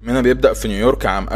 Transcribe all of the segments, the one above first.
فيلمنا بيبدا في نيويورك عام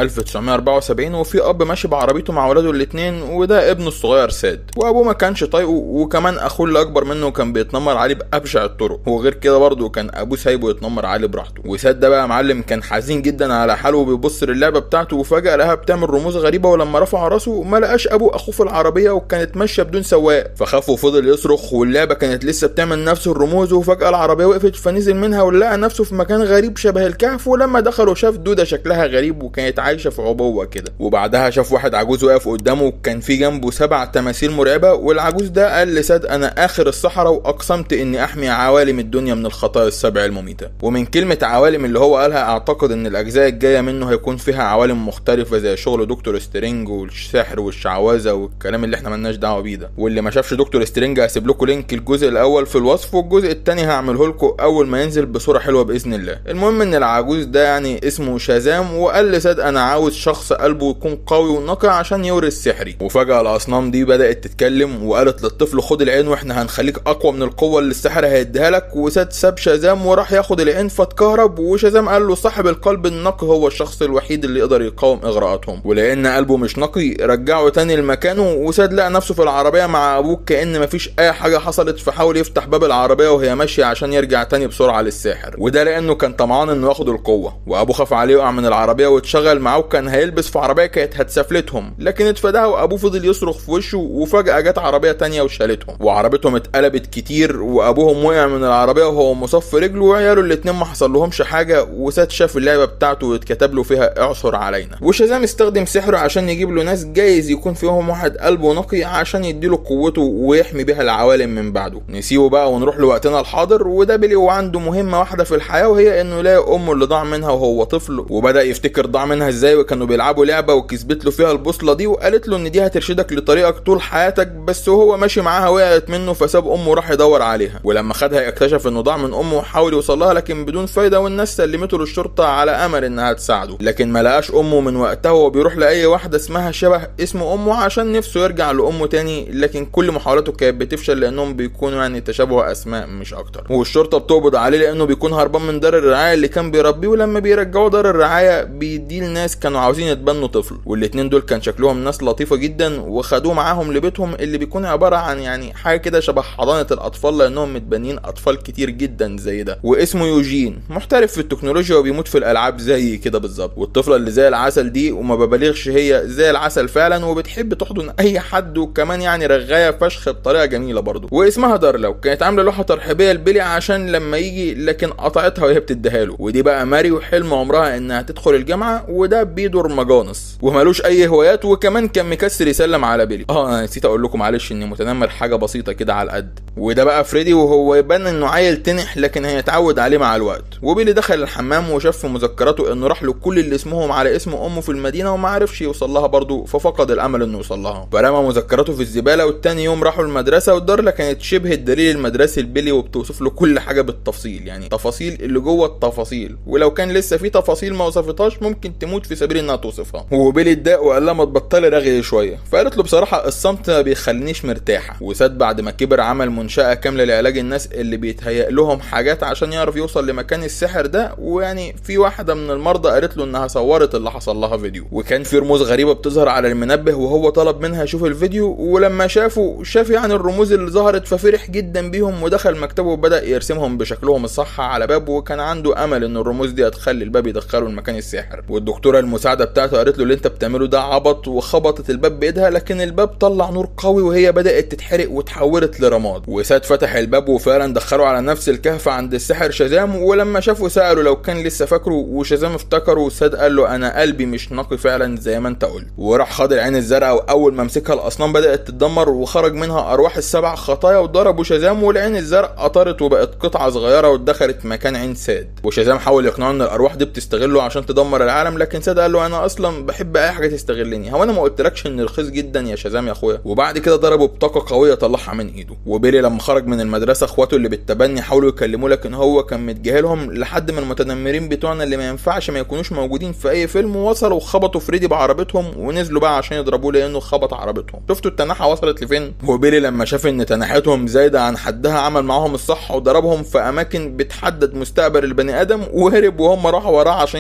1974 وفي اب ماشي بعربيته مع ولاده الاثنين وده ابنه الصغير ساد وابوه ما كانش طايقه وكمان اخوه اللي اكبر منه كان بيتنمر عليه بابشع الطرق وغير كده برضه كان ابوه سايبه يتنمر عليه براحته وساد ده بقى معلم كان حزين جدا على حاله وبيبص للعبه بتاعته وفجاه لقاها بتعمل رموز غريبه ولما رفع راسه ما لقاش ابوه اخوه في العربيه وكانت ماشيه بدون سواق فخاف وفضل يصرخ واللعبه كانت لسه بتعمل نفس الرموز وفجاه العربيه وقفت فنزل منها ولقى نفسه في مكان غريب شبه الكهف ولما دخل وشاف دوده شكلها غريب وكانت عايشه في عبوه كده وبعدها شاف واحد عجوز واقف قدامه وكان في جنبه سبع تماثيل مرعبه والعجوز ده قال لساد انا اخر الصحراء واقسمت اني احمي عوالم الدنيا من الخطايا السبع المميته ومن كلمه عوالم اللي هو قالها اعتقد ان الاجزاء الجايه منه هيكون فيها عوالم مختلفه زي شغل دكتور سترينج والسحر والشعوذه والكلام اللي احنا ملناش دعوه بيه ده واللي ما شافش دكتور سترينج هسيب لكم لينك الجزء الاول في الوصف والجزء الثاني هعمله لكم اول ما ينزل بصوره حلوه باذن الله المهم ان العجوز ده يعني اسمه شازام وقال لساد انا عاوز شخص قلبه يكون قوي ونقي عشان يورث سحري وفجاه الاصنام دي بدات تتكلم وقالت للطفل خد العين واحنا هنخليك اقوى من القوه اللي السحر هيديها لك وساد ساب شازام وراح ياخد العين فاتكهرب وشازام قال له صاحب القلب النقي هو الشخص الوحيد اللي يقدر يقاوم اغراءاتهم ولان قلبه مش نقي رجعه تاني لمكانه وساد لقى نفسه في العربيه مع ابوه كان مفيش اي حاجه حصلت فحاول يفتح باب العربيه وهي ماشيه عشان يرجع تاني بسرعه للساحر وده لانه كان طمعان انه ياخد القوه وابوه خاف عليه يقع من العربيه واتشغل معاه وكان هيلبس في عربيه كانت هتسفلتهم لكن اتفاداها وابوه فضل يصرخ في وشه وفجاه جت عربيه تانية وشالتهم وعربيتهم اتقلبت كتير وابوهم وقع من العربيه وهو مصف رجله وعياله الاتنين ما حصل لهمش حاجه وساد شاف اللعبه بتاعته واتكتب له فيها اعثر علينا وشازام استخدم سحره عشان يجيب له ناس جايز يكون فيهم واحد قلبه نقي عشان يديله قوته ويحمي بيها العوالم من بعده نسيبه بقى ونروح لوقتنا الحاضر وده بيلي وعنده مهمه واحده في الحياه وهي انه يلاقي امه اللي ضاع منها وهو طفل وبدا يفتكر ضاع منها ازاي وكانوا بيلعبوا لعبه وكسبت له فيها البوصله دي وقالت له ان دي هترشدك لطريقك طول حياتك بس وهو ماشي معاها وقعت منه فساب امه وراح يدور عليها ولما خدها اكتشف انه ضاع من امه وحاول يوصل لها لكن بدون فايده والناس سلمته للشرطه على امل انها تساعده لكن ما لقاش امه من وقتها وهو بيروح لاي واحده اسمها شبه اسم امه عشان نفسه يرجع لامه تاني لكن كل محاولاته كانت بتفشل لانهم بيكونوا يعني تشابه اسماء مش اكتر والشرطه بتقبض عليه لانه بيكون هربان من دار الرعايه اللي كان بيربيه ولما بيرجعوا دار الرعايه بيديه لناس كانوا عاوزين يتبنوا طفل والاتنين دول كان شكلهم ناس لطيفه جدا وخدوه معاهم لبيتهم اللي بيكون عباره عن يعني حاجه كده شبه حضانه الاطفال لانهم متبنيين اطفال كتير جدا زي ده واسمه يوجين محترف في التكنولوجيا وبيموت في الالعاب زي كده بالظبط والطفله اللي زي العسل دي وما ببالغش هي زي العسل فعلا وبتحب تحضن اي حد وكمان يعني رغايه فشخ بطريقه جميله برضه واسمها دارلا وكانت عامله لوحه ترحيبيه لبيلي عشان لما يجي لكن قطعتها وهي بتديها له ودي بقى ماري وحلم عمرها انها تدخل الجامعه وده بيدور مجانس ومالوش اي هوايات وكمان كان مكسر يسلم على بيلي اه انا نسيت اقول لكم معلش اني متنمر حاجه بسيطه كده على القد وده بقى فريدي وهو يبان انه عيل تنح لكن هيتعود عليه مع الوقت وبيلي دخل الحمام وشاف في مذكراته انه راح له كل اللي اسمهم على اسم امه في المدينه وما عرفش يوصل لها برضه ففقد الامل انه يوصل لها فرمى مذكراته في الزباله والتاني يوم راحوا المدرسه والدارلا كانت شبه الدليل المدرسي لبيلي وبتوصف له كل حاجه بالتفصيل يعني تفاصيل اللي جوه التفاصيل ولو كان لسه في تفاصيل ما وصفتهاش ممكن تموت في سبيل انها توصفها وبيلي اتضايق وقال لها ما تبطلي رغي شويه فقالت له بصراحه الصمت ما بيخلينيش مرتاحه وساد بعد ما كبر عمل منشاه كامله لعلاج الناس اللي بيتهيأ لهم حاجات عشان يعرف يوصل لمكان السحر ده ويعني في واحده من المرضى قالت له انها صورت اللي حصل لها فيديو وكان في رموز غريبه بتظهر على المنبه وهو طلب منها يشوف الفيديو ولما شافه شاف يعني الرموز اللي ظهرت ففرح جدا بيهم ودخل مكتبه وبدا يرسمهم بشكلهم الصح على بابه وكان عنده امل ان الرموز دي هتخلي الباب يدخله لمكان السحر والدكتوره المساعده بتاعته قالت له اللي انت بتعمله ده عبط وخبطت الباب بايدها لكن الباب طلع نور قوي وهي بدات تتحرق وتحولت لرماد وساد فتح الباب وفعلا دخله على نفس الكهف عند الساحر شازام ولما شافه ساله لو كان لسه فاكره وشازام افتكره وساد قال له انا قلبي مش نقي فعلا زي ما انت قلت وراح خد العين الزرقاء واول ما مسكها الاصنام بدات تتدمر وخرج منها ارواح السبع خطايا وضربوا شازام والعين الزرقاء طارت وبقت قطعه صغيره ودخلت مكان عين ساد وشازام حاول يقنعه ان الارواح دي بتستغله عشان تدمر العالم لكن ساد قال له انا اصلا بحب اي حاجه تستغلني هو انا ما قلتلكش ان رخيص جدا يا شازام يا اخويا وبعد كده ضربه بطاقه قويه طلعها من ايده وبيلي لما خرج من المدرسه اخواته اللي بالتبني حاولوا يكلموه لكن هو كان متجاهلهم لحد ما المتنمرين بتوعنا اللي ما ينفعش ما يكونوش موجودين في اي فيلم وصلوا وخبطوا فريدي بعربيتهم ونزلوا بقى عشان يضربوه لانه خبط عربيتهم شفتوا التناحه وصلت لفين وبيلي لما شاف ان تناحتهم زايده عن حدها عمل معاهم الصح وضربهم في اماكن بتحدد مستقبل البني ادم وهرب وهم راحوا وراه عشان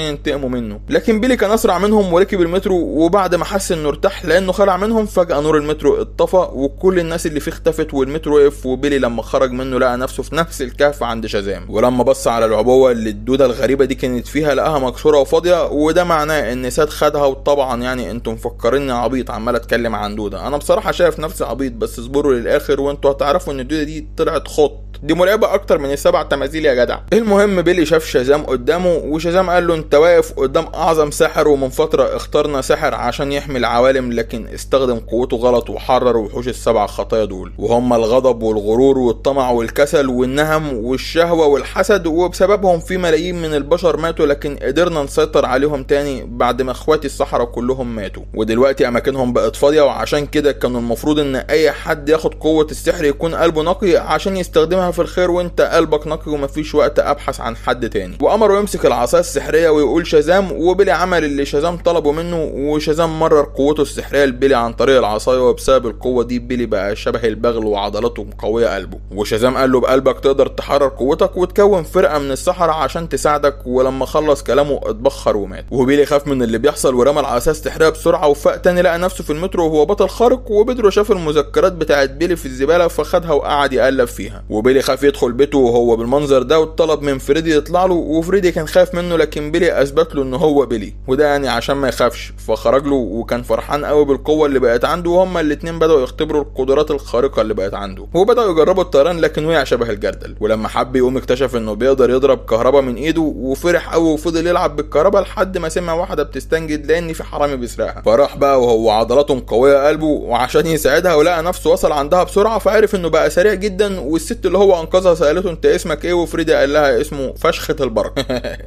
ينتقموا منه لكن بيلي كان اسرع منهم وركب المترو وبعد ما حس انه ارتاح لانه خلع منهم فجاه نور المترو اتطفى وكل الناس اللي فيه اختفت والمترو وقف وبيلي لما خرج منه لقى نفسه في نفس الكهف عند شازام ولما بص على العبوه اللي الدوده الغريبه دي كانت فيها لقاها مكسوره وفاضيه وده معناه ان ساد خدها وطبعا يعني انتم مفكريني عبيط عمال اتكلم عن دوده انا بصراحه شايف نفسي عبيط بس اصبروا للاخر وانتوا هتعرفوا ان الدوده دي طلعت خط دي مرعبه اكتر من السبع تماثيل يا جدع المهم بيلي شاف شازام قدامه وشازام قال له انت واقف قدام اعظم ساحر ومن فتره اخترنا ساحر عشان يحمي العوالم لكن استخدم قوته غلط وحرر وحوش السبع خطايا دول وهم الغضب والغرور والطمع والكسل والنهم والشهوه والحسد وبسببهم في ملايين من البشر ماتوا لكن قدرنا نسيطر عليهم تاني بعد ما اخواتي الصحراء كلهم ماتوا ودلوقتي اماكنهم بقت فاضيه وعشان كده كانوا المفروض ان اي حد ياخد قوه السحر يكون قلبه نقي عشان يستخدمها في الخير وانت قلبك نقي ومفيش وقت ابحث عن حد تاني وامره يمسك العصايه السحريه ويقول شازام وبيلي عمل اللي شازام طلبه منه وشازام مرر قوته السحريه لبيلي عن طريق العصايه وبسبب القوه دي بيلي بقى شبه البغل وعضلاته مقويه قلبه وشازام قال له بقلبك تقدر تحرر قوتك وتكون فرقه من السحرة عشان تساعدك ولما خلص كلامه اتبخر ومات وبيلي خاف من اللي بيحصل ورمى العصايه السحريه بسرعه وفاق تاني لقى نفسه في المترو وهو بطل خارق وبدرو شاف المذكرات بتاعت بيلي في الزباله فخدها وقعد يقلب فيها وبيلي خاف يدخل بيته وهو بالمنظر ده وطلب من فريدي يطلع له وفريدي كان خايف منه لكن بيلي اثبت له ان هو بيلي وده يعني عشان ما يخافش فخرج له وكان فرحان قوي بالقوه اللي بقت عنده وهما الاتنين بداوا يختبروا القدرات الخارقه اللي بقت عنده وبداوا يجربوا الطيران لكن وقع شبه الجردل ولما حب يقوم اكتشف انه بيقدر يضرب كهربا من ايده وفرح قوي وفضل يلعب بالكهربا لحد ما سمع واحده بتستنجد لان في حرامي بيسرقها فراح بقى وهو عضلاته مقويه قلبه وعشان يساعدها ولقى نفسه وصل عندها بسرعه فعرف انه بقى سريع جدا والست اللي هو انقذها سالته انت اسمك ايه وفريدي قال لها اسمه فشخة البركة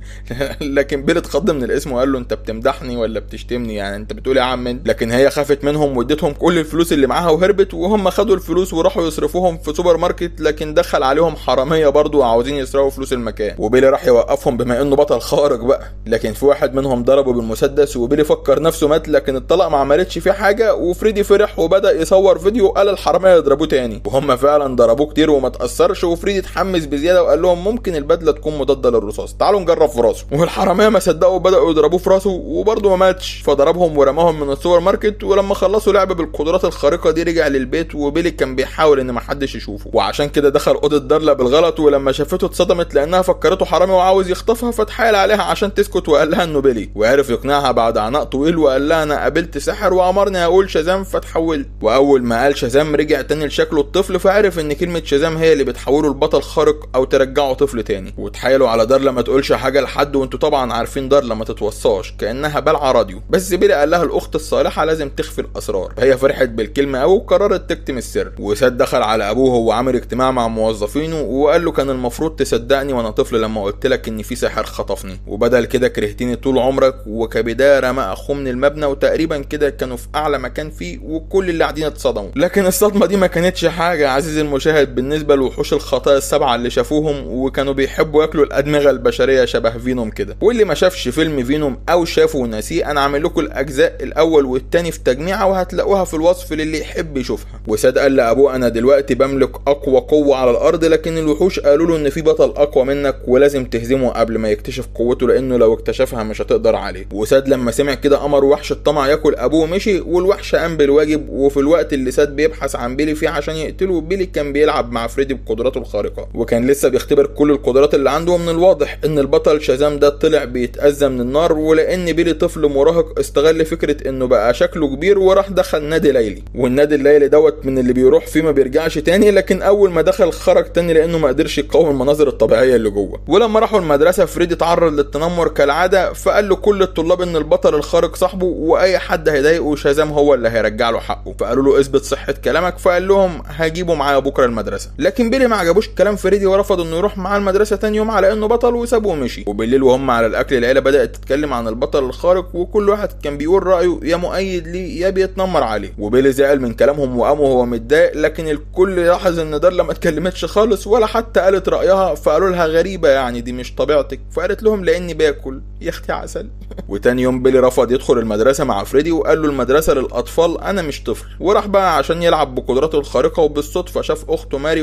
لكن بيل اتخض من الاسم وقال له انت بتمدحني ولا بتشتمني يعني انت بتقول يا عم انت لكن هي خافت منهم واديتهم كل الفلوس اللي معاها وهربت وهم خدوا الفلوس وراحوا يصرفوهم في سوبر ماركت لكن دخل عليهم حراميه برضو وعاوزين يسرقوا فلوس المكان وبيلي راح يوقفهم بما انه بطل خارق بقى لكن في واحد منهم ضربه بالمسدس وبيلي فكر نفسه مات لكن الطلق ما عملتش فيه حاجه وفريدي فرح وبدا يصور فيديو قال الحراميه يضربوه تاني وهم فعلا ضربوه كتير وما تاثرش وفريدي اتحمس بزياده وقال لهم ممكن البدله تكون مضاده للرصاص تعالوا نجرب في راسه والحراميه ما صدقوا وبداوا يضربوه في راسه وبرضه ما ماتش فضربهم ورماهم من السوبر ماركت ولما خلصوا لعب بالقدرات الخارقه دي رجع للبيت وبيلي كان بيحاول ان محدش يشوفه وعشان كده دخل اوضه دارلا بالغلط ولما شافته اتصدمت لانها فكرته حرامي وعاوز يخطفها فاتحايل عليها عشان تسكت وقال لها انه بيلي وعرف يقنعها بعد عناء طويل وقال لها انا قابلت ساحر وامرني اقول شازام فتحولت واول ما قال شازام رجع تاني لشكله الطفل فعرف ان كلمه شازام هي اللي بتحوله لبطل خارق او ترجعه طفل تاني وتحايلوا على دارلا ما تقولش حاجه لحد وانتوا طبعا عارفين دارلا ما تتوصاش كانها بلعه راديو بس بيلي قال لها الاخت الصالحه لازم تخفي الاسرار هي فرحت بالكلمه قوي وقررت تكتم السر وساد دخل على ابوه وهو عامل اجتماع مع موظفينه وقال له كان المفروض تصدقني وانا طفل لما قلت لك ان في ساحر خطفني وبدل كده كرهتني طول عمرك وكبدايه رمى اخوه من المبنى وتقريبا كده كانوا في اعلى مكان فيه وكل اللي قاعدين اتصدموا لكن الصدمه دي ما كانتش حاجه عزيزي المشاهد بالنسبه لوحوش الخطايا السبعه اللي شافوهم وكانوا بيحبوا ياكلوا الادمغه البشريه شبه فينوم كده واللي ما شافش فيلم فينوم او شافه وناسيه انا عامل لكم الاجزاء الاول والتاني في تجميعه وهتلاقوها في الوصف للي يحب يشوفها وساد قال لابوه انا دلوقتي بملك اقوى قوه على الارض لكن الوحوش قالوا له ان في بطل اقوى منك ولازم تهزمه قبل ما يكتشف قوته لانه لو اكتشفها مش هتقدر عليه وساد لما سمع كده امر وحش الطمع ياكل ابوه مشي والوحش قام بالواجب وفي الوقت اللي ساد بيبحث عن بيلي فيه عشان يقتله بيلي كان بيلعب مع فريدي بقدراته الخارقه وكان لسه بيختبر كل القدرات اللي عنده ومن الواضح ان البطل شازام ده طلع بيتاذى من النار ولان بيلي طفل مراهق استغل فكره انه بقى شكله كبير وراح دخل نادي ليلي والنادي الليلي دوت من اللي بيروح فيه ما بيرجعش تاني لكن اول ما دخل خرج تاني لانه ما قدرش يقاوم المناظر الطبيعيه اللي جوه ولما راحوا المدرسه فريدي اتعرض للتنمر كالعاده فقال له كل الطلاب ان البطل الخارق صاحبه واي حد هيضايقه شازام هو اللي هيرجع له حقه فقالوا له اثبت صحه كلامك فقال لهم هجيبه معايا بكره المدرسه لكن بيلي ما عجبوش كلام فريدي ورفض انه يروح معاه المدرسه تاني يوم على انه بطل وسابه ومشي وبالليل وهم على الاكل العيله بدات تتكلم عن البطل الخارق وكل واحد كان بيقول رايه يا مؤيد ليه يا بيتنمر عليه وبيلي زعل من كلامهم وقام وهو متضايق لكن الكل لاحظ ان دارلا ما اتكلمتش خالص ولا حتى قالت رايها فقالوا لها غريبه يعني دي مش طبيعتك فقالت لهم لاني باكل يا اختي عسل وتاني يوم بيلي رفض يدخل المدرسه مع فريدي وقال له المدرسه للاطفال انا مش طفل وراح بقى عشان يلعب بقدراته الخارقه وبالصدفه شاف اخته ماري وكان فيها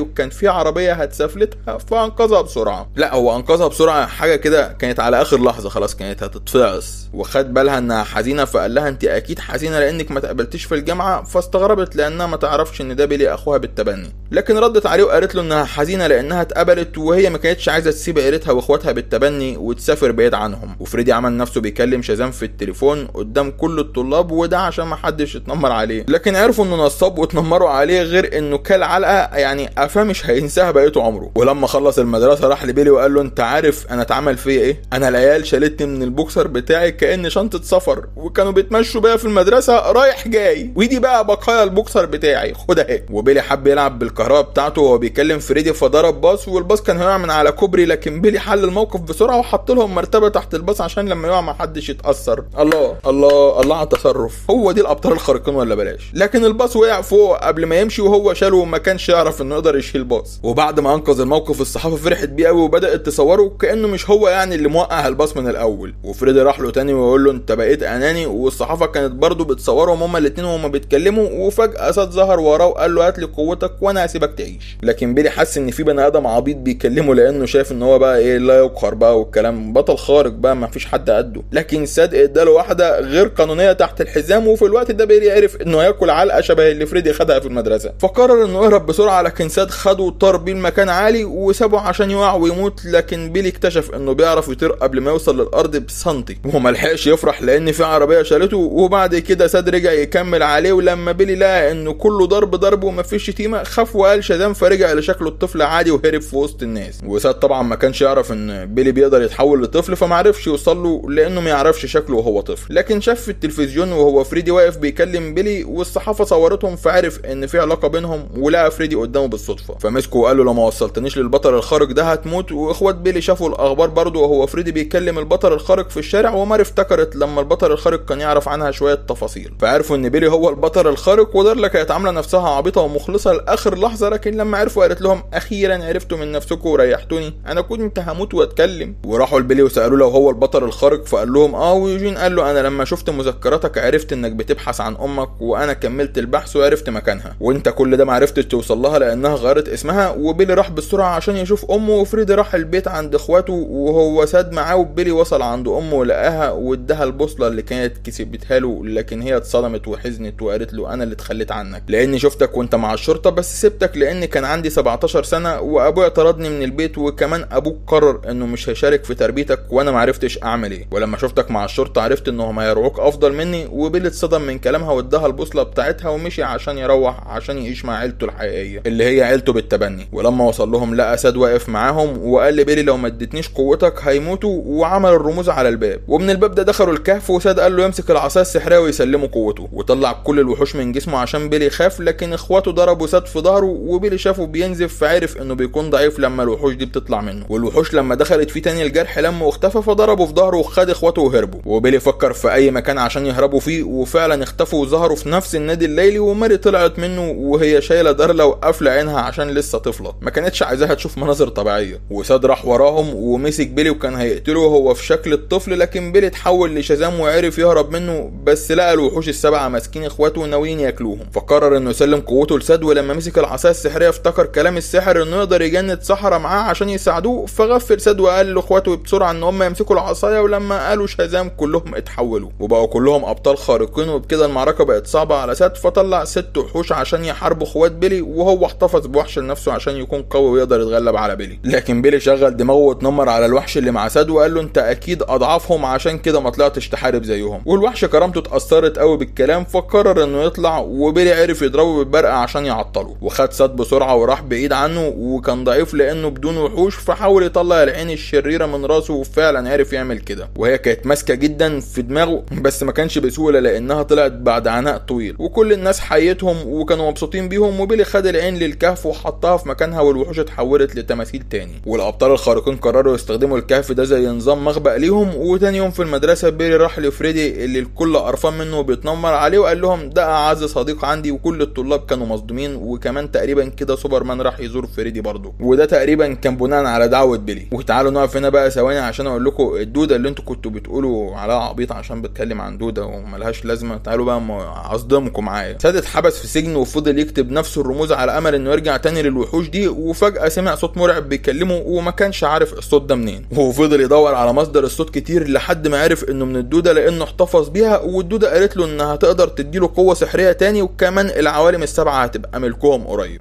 عربيه هتسفلتها فانقذها بسرعه لا هو انقذها بسرعه حاجه كده كانت على اخر لحظه خلاص كانت هتتفعص وخد بالها انها حزينه فقال لها انت اكيد حزينه لانك ما تقبلتيش في الجامعه فاستغربت لانها ما تعرفش ان ده بيلي اخوها بالتبني لكن ردت عليه وقالت له انها حزينه لانها اتقبلت وهي ما كانتش عايزه تسيب عيلتها واخواتها بالتبني وتسافر بعيد عنهم وفريدي عمل نفسه بيكلم شازام في التليفون قدام كل الطلاب وده عشان ما حدش يتنمر عليه لكن عرفوا انه نصاب واتنمروا عليه غير انه كل علقه يعني قفاه مش هينساها بقيت عمره ولما خلص المدرسه راح لبيلي وقال له انت عارف انا اتعمل فيا ايه انا العيال شالتني من البوكسر بتاعي كان شنطه سفر وكانوا بيتمشوا بيها في المدرسه رايح جاي ودي بقى بقايا البوكسر بتاعي خد اهي وبيلي حب يلعب بالكهرباء بتاعته وهو بيكلم فريدي فضرب باص والباص كان هيقع من على كوبري لكن بيلي حل الموقف بسرعه وحط لهم مرتبه تحت الباص عشان لما يقع ما حدش يتاثر الله الله الله على التصرف هو دي الابطال الخارقين ولا بلاش لكن الباص وقع فوق قبل ما يمشي وهو شاله وما كانش يعرف انه يقدر يشيل باص وبعد ما انقذ الموقف الصحافه فرحت بيه قوي وبدات تصوره كانه مش هو يعني اللي موقع الباص من الاول وفريدي راح له تاني ويقول له انت بقيت اناني والصحافه كانت برضه بتصورهم هما الاتنين وهما بيتكلموا وفجاه ساد ظهر وراه وقال له هات لي قوتك وانا هسيبك تعيش لكن بيلي حس ان في بني ادم عبيط بيكلمه لانه شايف ان هو بقى ايه لا يقهر بقى والكلام بطل خارق بقى ما فيش حد قده لكن ساد اداله واحده غير قانونيه تحت الحزام وفي الوقت ده بيلي عرف انه هياكل علقه شبه اللي فريدي خدها في المدرسه فقرر انه يهرب بسرعه لكن ساد خده وطار بيه المكان عالي وسابه عشان يقع ويموت لكن بيلي اكتشف انه بيعرف يطير قبل ما يوصل للارض بسنتي وملحقش يفرح لان في عربيه شالته وبعد كده ساد رجع يكمل عليه ولما بيلي لقى انه كله ضرب ضرب ومفيش شتيمه خاف وقال شازام فرجع لشكله الطفل عادي وهرب في وسط الناس وساد طبعا ما كانش يعرف ان بيلي بيقدر يتحول لطفل فمعرفش يوصل له لانه ما يعرفش شكله وهو طفل لكن شاف في التلفزيون وهو فريدي واقف بيكلم بيلي والصحافه صورتهم فعرف ان في علاقه بينهم ولقى فريدي قدامه بالصدفه فمسكه وقال له لو ما وصلتنيش للبطل الخارق ده هتموت واخوات بيلي شافوا الاخبار برضه وهو فريدي بيكلم البطل الخارق في الشارع ومار افتكرت لما البطل الخارق كان يعرف عنها شويه تفاصيل فعرفوا ان بيلي هو البطل الخارق ودارلا كانت عامله نفسها عبيطه ومخلصه لاخر لحظه لكن لما عرفوا قالت لهم اخيرا عرفتوا من نفسكم وريحتوني انا كنت هموت واتكلم وراحوا لبيلي وسالوه لو هو البطل الخارق فقال لهم اه ويوجين قال له انا لما شفت مذكراتك عرفت انك بتبحث عن امك وانا كملت البحث وعرفت مكانها وانت كل ده ما عرفتش توصل لها لانها غيرت اسمها وبيلي راح بسرعه عشان يشوف امه وفريدي راح البيت عند اخواته وهو ساد معاه وبيلي وصل عند امه ولقاها واداها البوصله اللي كانت كسبتها له لكن هي اتصدمت وحزنت وقالت له انا اللي اتخليت عنك لاني شفتك وانت مع الشرطه بس سبتك لان كان عندي 17 سنه وابويا طردني من البيت وكمان ابوك قرر انه مش هيشارك في تربيتك وانا ما عرفتش اعمل ايه ولما شفتك مع الشرطه عرفت انهم هيرعوك افضل مني وبيلي اتصدم من كلامها واداها البوصله بتاعتها ومشي عشان يروح عشان يعيش مع عيلته الحقيقيه اللي هي عيلته بالتبني ولما وصل لهم لقى ساد واقف معاهم وقال لبيلي لو ما اديتنيش قوتك هيموتوا وعمل الرموز على الباب ومن الباب ده دخلوا الكهف وساد قال له يمسك العصايه السحريه ويسلمه قوته وطلع كل الوحوش من جسمه عشان بيلي خاف لكن اخواته ضربوا ساد في ظهره وبيلي شافه بينزف فعرف انه بيكون ضعيف لما الوحوش دي بتطلع منه والوحوش لما دخلت فيه تاني الجرح لما واختفى فضربه في ظهره وخد اخواته وهربوا وبيلي فكر في اي مكان عشان يهربوا فيه وفعلا اختفوا وظهروا في نفس النادي الليلي وماري طلعت منه وهي شايله دارلا وقافله عينها عشان لسه طفله ما كانتش عايزاها تشوف مناظر طبيعيه وساد راح وراهم ومسك بيلي وكان هيقتله وهو في شكل الطفل لكن بيلي اتحول لشازام وعرف يهرب منه بس لقى الوحوش السبعه ماسكين اخواته وناويين ياكلوهم فقرر انه يسلم قوته لساد ولما مسك العصايه السحريه افتكر كلام الساحر انه يقدر يجند سحره معاه عشان يساعدوه فغفل ساد وقال لاخواته بسرعه ان هم يمسكوا العصايه ولما قالوا شازام كلهم اتحولوا وبقوا كلهم ابطال خارقين وبكده المعركه بقت صعبه على ساد فطلع ست وحوش عشان يحاربوا اخوات بيلي وهو احتفظ بوحش لنفسه عشان يكون قوي ويقدر يتغلب على بيلي لكن بيلي شغل دماغه واتنمر على الوحش اللي مع ساد وقال له انت اكيد اضعافهم عشان كده ما طلعتش تحارب زيهم والوحش كرامته اتاثرت قوي بالكلام فقرر انه يطلع وبيلي عرف يضربه بالبرقه عشان يعطله وخد ساد بسرعه وراح بعيد عنه وكان ضعيف لانه بدون وحوش فحاول يطلع العين الشريره من راسه وفعلا عرف يعمل كده وهي كانت ماسكه جدا في دماغه بس ما كانش بسهوله لانها طلعت بعد عناء طويل وكل الناس حيتهم وكانوا مبسوطين بيهم وبيلي خد العين للكهف وحطها في مكانها والوحوش اتحولت لتماثيل تاني والابطال الخارقين قرروا يستخدموا الكهف ده زي نظام مخبأ ليهم وتاني يوم في المدرسه بيلي راح لفريدي اللي الكل قرفان منه وبيتنمر عليه وقال لهم ده اعز صديق عندي وكل الطلاب كانوا مصدومين وكمان تقريبا كده سوبرمان راح يزور فريدي برضه وده تقريبا كان بناء على دعوه بيلي وتعالوا نقف هنا بقى ثواني عشان اقول لكم الدوده اللي انتوا كنتوا بتقولوا عليها عبيط عشان بتكلم عن دوده وملهاش لازمه تعالوا بقى اصدمكم معايا ساد اتحبس في سجن وفضل يكتب نفس الرموز على امل انه يرجع تاني الوحوش دي وفجأة سمع صوت مرعب بيكلمه وما كانش عارف الصوت ده منين وفضل يدور على مصدر الصوت كتير لحد ما عرف انه من الدودة لانه احتفظ بيها والدودة قالت له انها تقدر تديله قوة سحرية تاني وكمان العوالم السبعة هتبقى ملكهم قريب